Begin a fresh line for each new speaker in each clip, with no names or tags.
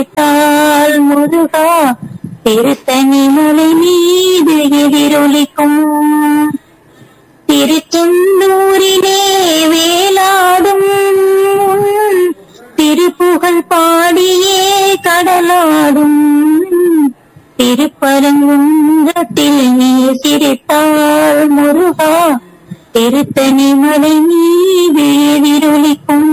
சிரித்தால் முருகா திருத்தணி மலை மீது எதிரொலிக்கும் திருச்செந்தூரிலே வேலாடும் உன் திருப்புகழ் பாடியே கடலாடும் திருப்பரங்குன்றத்தில் நீ சிரித்தால் முருகா திருத்தணி மலை மீது எதிரொலிக்கும்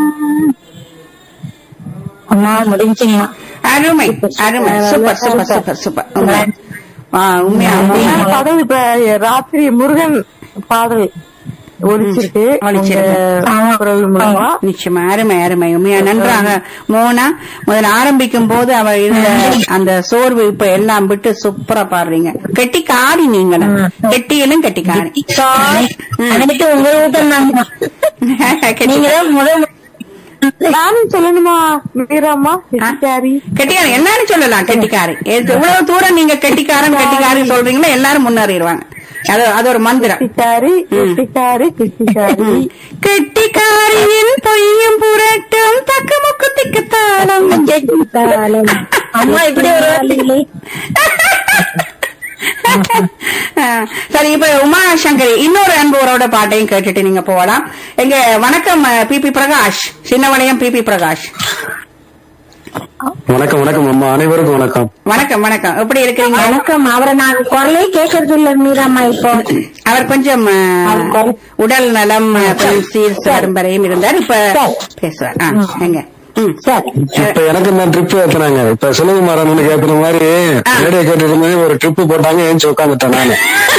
அம்மா முடிஞ்சுங்களா
அருமை அருமை சூப்பர் சூப்பர் சூப்பர் சூப்பர் உண்மை. ஆ, உண்மையா உண்மையா.
பாடல் இப்ப ராத்திரி முருகன் பாடல் ஒலிச்சிருக்கு
ஒலிச்சிருக்கு.
உங்க குரல் மூலமா
நிச்சயமா அருமை அருமை உண்மையா நன்றாக மோனா முதல்ல ஆரம்பிக்கும் போது அவ இருந்த அந்த சோர்வு இப்ப எல்லாம் விட்டு சூப்பரா பாடுறீங்க கெட்டி காடி நீங்களும் கெட்டியிலும் கெட்டி காடி
அடுத்து உங்க ஊட்டம் தாங்க நீங்க தான் முதல்
நானும் சொல்லணுமா வீராமா சாரி
கெட்டிக்காரி எல்லாரும் சொல்லலாம் கெட்டிக்காரி எது- இவ்வளவு தூரம் நீங்க கெட்டிக்காரன் கெட்டிக்காரி சொல்றீங்களோ எல்லாரும் முன்னேறிடுவாங்க அது அது ஒரு மந்திரம்
கிட்டிக்காரி கிட்டிக்காரி கிட்டிக்காரி
கெட்டிக்காரியின் பொய்யும் புரட்டும் தக்கமுக்கு திக்கத்தாளம்
அம்மா இப்படி ஒரு வார்த்தைகளே
ஆ, சரி இப்ப உமா சங்கரி இன்னொரு அன்புவரோட பாட்டையும் கேட்டுட்டு நீங்க போகலாம் எங்க வணக்கம் பிபி பிரகாஷ் சின்னவளையம் பிபி பிரகாஷ்
வணக்கம் வணக்கம் அம்மா அனைவருக்கும் வணக்கம்
வணக்கம் வணக்கம் எப்படி இருக்கிறீங்க
வணக்கம் அவரை நான் குரலே கேட்கறது இல்ல மீராமா இப்போ
அவர் கொஞ்சம் ஆ,
அவர் குரல்.
உடல் நலம் ஆ, கொஞ்சம் சீர் வரையும் இருந்தார் இப்ப பேசுவார் ஆ, எங்க ம்.
சரி
இப்ப எனக்கு இந்த ட்ரிப் ஏத்துனாங்க இப்ப சிலகுமாரன் கேட்கிற மாதிரி ரேடியோ கேட்டு இருந்தது ஒரு ட்ரிப் போட்டாங்க ஏஞ்சி உட்காந்துட்டேன் நானு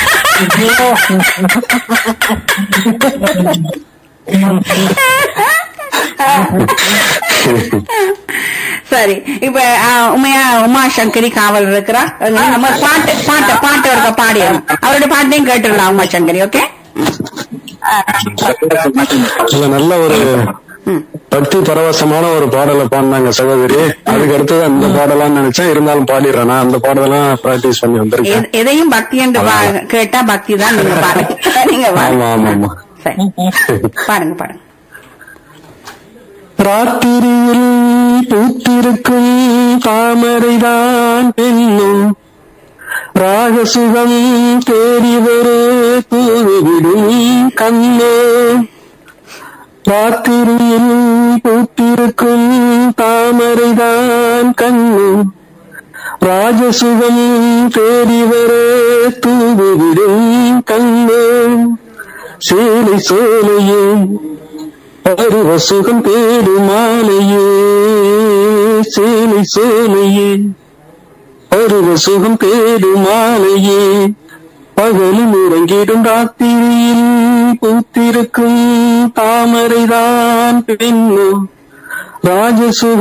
சரி இப்ப ஆ, உமையா உமா சங்கரி காவல் இருக்கிறா நம்ம பாட்டு பாட்டு பாட்டு இருக்க பாடிடணும் அவருடைய பாட்டையும் கேட்டுடலாம் உமா சங்கரி ஓகே
இல்ல நல்ல ஒரு பக்தி பரவசமான ஒரு பாடலை பாடினாங்க சகோதரி அதுக்கு அடுத்தது அந்த பாடலாம்னு நினைச்சேன் இருந்தாலும் பாடிடுறேன் நான் அந்த பாடலாம் பிராக்டிஸ் பண்ணி வந்திருக்கேன்
எ- எதையும் பக்தி என்று பா- கேட்டா பக்தி தான் நீங்க பாருங்க நீங்க
ஆமா
பாருங்க.
ஆமா ஆமா
சரி பாருங்க பாருங்க
ராத்திரியில் பூத்திருக்கும் தாமரைதான் பெண்ணும் ராகசுகம் தேடி வரு தூவிடும் கண்ணே ராத்திரியில் பூத்திருக்கும் தாமரைதான் கண்ணும் ராஜசுகம் தேடி வர தூவிடும் கண்ணே சேலை சோலையே பருவ சுகம் தேடும் மாலையே சேலை சோலையே பருவ சுகம் தேடும் மாலையே பகலும் உறங்கிடும் ராத்திரியில் பூத்திருக்கும் தாமரைதான் பெண்ணும் ராஜசுகம்